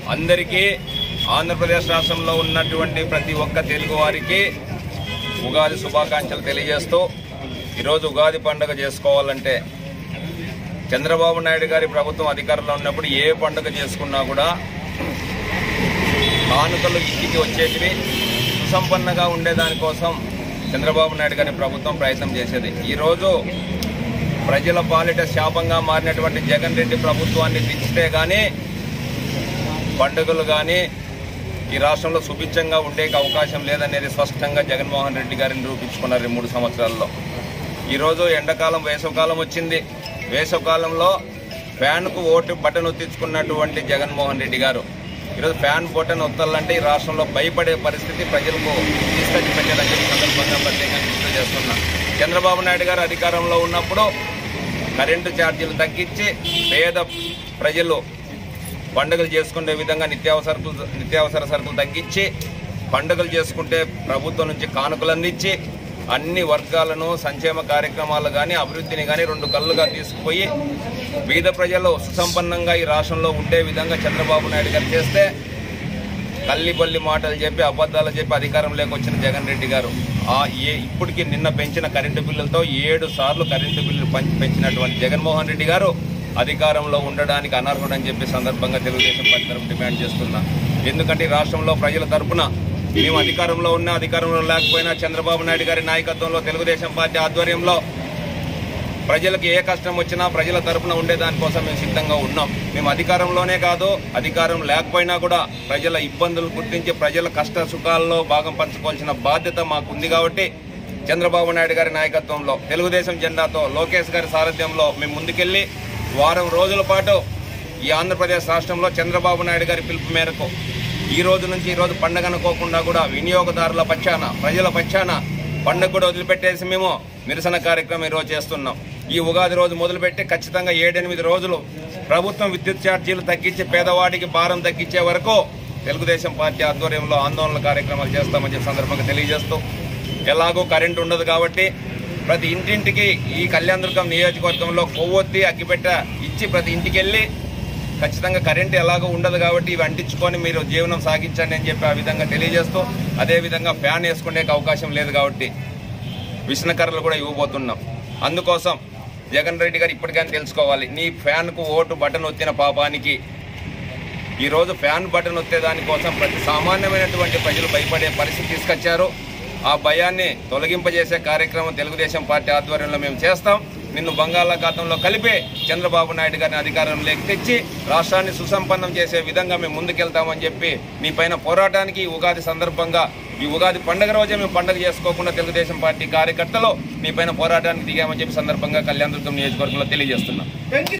అందరికీ ఆంధ్రప్రదేశ్ రాష్ట్రంలో ఉన్నటువంటి ప్రతి ఒక్క తెలుగు వారికి ఉగాది శుభాకాంక్షలు తెలియజేస్తూ ఈరోజు ఉగాది పండుగ చేసుకోవాలంటే చంద్రబాబు నాయుడు గారి ప్రభుత్వం అధికారంలో ఉన్నప్పుడు ఏ పండుగ చేసుకున్నా కూడా కానుకలు ఇంటికి వచ్చేటివి సుసంపన్నగా ఉండేదానికోసం చంద్రబాబు నాయుడు గారి ప్రభుత్వం ప్రయత్నం చేసేది ఈరోజు ప్రజల పాలిట శాపంగా మారినటువంటి జగన్ రెడ్డి ప్రభుత్వాన్ని దించితే కానీ పండుగలు కానీ ఈ రాష్ట్రంలో సుభిక్షంగా ఉండే అవకాశం లేదనేది స్పష్టంగా జగన్మోహన్ రెడ్డి గారిని నిరూపించుకున్నారు ఈ మూడు సంవత్సరాల్లో ఈరోజు ఎండాకాలం వేసవకాలం వచ్చింది వేసవకాలంలో ఫ్యాన్కు ఓటు బటన్ ఒత్తించుకున్నటువంటి జగన్మోహన్ రెడ్డి గారు ఈరోజు ఫ్యాన్ బటన్ ఒత్తాలంటే ఈ రాష్ట్రంలో భయపడే పరిస్థితి ప్రజలకు తీసుకొచ్చి పెట్టారని చెప్పి సందర్భంగా ప్రత్యేకంగా గుర్తు చేస్తున్నా చంద్రబాబు నాయుడు గారు అధికారంలో ఉన్నప్పుడు కరెంటు ఛార్జీలు తగ్గించి పేద ప్రజలు పండుగలు చేసుకునే విధంగా నిత్యావసరకులు నిత్యావసర సరుకులు తగ్గించి పండుగలు చేసుకుంటే ప్రభుత్వం నుంచి కానుకలు అందించి అన్ని వర్గాలను సంక్షేమ కార్యక్రమాలు కానీ అభివృద్ధిని కానీ రెండు కళ్ళుగా తీసుకుపోయి బీద ప్రజలు సుసంపన్నంగా ఈ రాష్ట్రంలో ఉండే విధంగా చంద్రబాబు నాయుడు గారు చేస్తే కల్లిబల్లి మాటలు చెప్పి అబద్ధాలు చెప్పి అధికారంలోకి వచ్చిన జగన్ రెడ్డి గారు ఆ ఏ ఇప్పటికి నిన్న పెంచిన కరెంటు బిల్లులతో ఏడు సార్లు కరెంటు బిల్లులు పెంచి- పెంచినటువంటి జగన్మోహన్ రెడ్డి గారు అధికారంలో ఉండడానికి అనర్హుడని చెప్పి సందర్భంగా తెలుగుదేశం పార్టీ తరఫున డిమాండ్ చేస్తున్నా ఎందుకంటే ఈ రాష్ట్రంలో ప్రజల తరపున మేము అధికారంలో ఉన్నా అధికారంలో లేకపోయినా చంద్రబాబు నాయుడు గారి నాయకత్వంలో తెలుగుదేశం పార్టీ ఆధ్వర్యంలో ప్రజలకు ఏ కష్టం వచ్చినా ప్రజల తరపున ఉండే దానికోసం మేము సిద్ధంగా ఉన్నాం మేము అధికారంలోనే కాదు అధికారం లేకపోయినా కూడా ప్రజల ఇబ్బందులు గుర్తించి ప్రజల కష్ట సుఖాల్లో భాగం పంచుకోవాల్సిన బాధ్యత మాకు ఉంది కాబట్టి చంద్రబాబు నాయుడు గారి నాయకత్వంలో తెలుగుదేశం జెండాతో లోకేష్ గారి సారథ్యంలో మేము ముందుకెళ్లి వారం రోజుల పాటు ఈ ఆంధ్రప్రదేశ్ రాష్ట్రంలో చంద్రబాబు నాయుడు గారి పిలుపు మేరకు ఈ రోజు నుంచి ఈ రోజు పండగ అనుకోకుండా కూడా వినియోగదారుల పక్షాన ప్రజల పక్షాన పండుగ కూడా వదిలిపెట్టేసి మేము నిరసన కార్యక్రమం ఈరోజు చేస్తున్నాం ఈ ఉగాది రోజు మొదలుపెట్టి ఖచ్చితంగా ఏడెనిమిది రోజులు ప్రభుత్వం విద్యుత్ ఛార్జీలు తగ్గించి పేదవాడికి భారం తగ్గించే వరకు తెలుగుదేశం పార్టీ ఆధ్వర్యంలో ఆందోళన కార్యక్రమాలు చేస్తామని చెప్పి సందర్భంగా తెలియజేస్తూ ఎలాగో కరెంట్ ఉండదు కాబట్టి ప్రతి ఇంటింటికి ఈ కళ్యాణదుర్గం నియోజకవర్గంలో కొవ్వొత్తి అగ్గిపెట్ట ఇచ్చి ప్రతి ఇంటికి వెళ్ళి ఖచ్చితంగా కరెంట్ ఎలాగో ఉండదు కాబట్టి ఇవి అంటించుకొని మీరు జీవనం సాగించండి అని చెప్పి ఆ విధంగా తెలియజేస్తూ అదే విధంగా ఫ్యాన్ వేసుకునే అవకాశం లేదు కాబట్టి విష్ణకర్రలు కూడా ఇవ్వబోతున్నాం అందుకోసం జగన్ రెడ్డి గారు ఇప్పటికైనా తెలుసుకోవాలి నీ ఫ్యాన్కు ఓటు బటన్ ఒత్తిన పాపానికి ఈరోజు ఫ్యాన్ బటన్ ఒత్తే దానికోసం ప్రతి సామాన్యమైనటువంటి ప్రజలు భయపడే పరిస్థితి తీసుకొచ్చారు ఆ భయాన్ని తొలగింపజేసే కార్యక్రమం తెలుగుదేశం పార్టీ ఆధ్వర్యంలో మేము చేస్తాం నిన్ను బంగాళాఖాతంలో కలిపి చంద్రబాబు నాయుడు గారిని అధికారంలోకి తెచ్చి రాష్ట్రాన్ని సుసంపన్నం చేసే విధంగా మేము ముందుకెళ్తామని చెప్పి మీ పైన పోరాటానికి ఈ ఉగాది సందర్భంగా ఈ ఉగాది పండుగ రోజే మేము పండుగ చేసుకోకుండా తెలుగుదేశం పార్టీ కార్యకర్తలు మీ పైన పోరాటానికి దిగామని చెప్పి సందర్భంగా కళ్యాణదుర్గం నియోజకవర్గంలో తెలియజేస్తున్నాం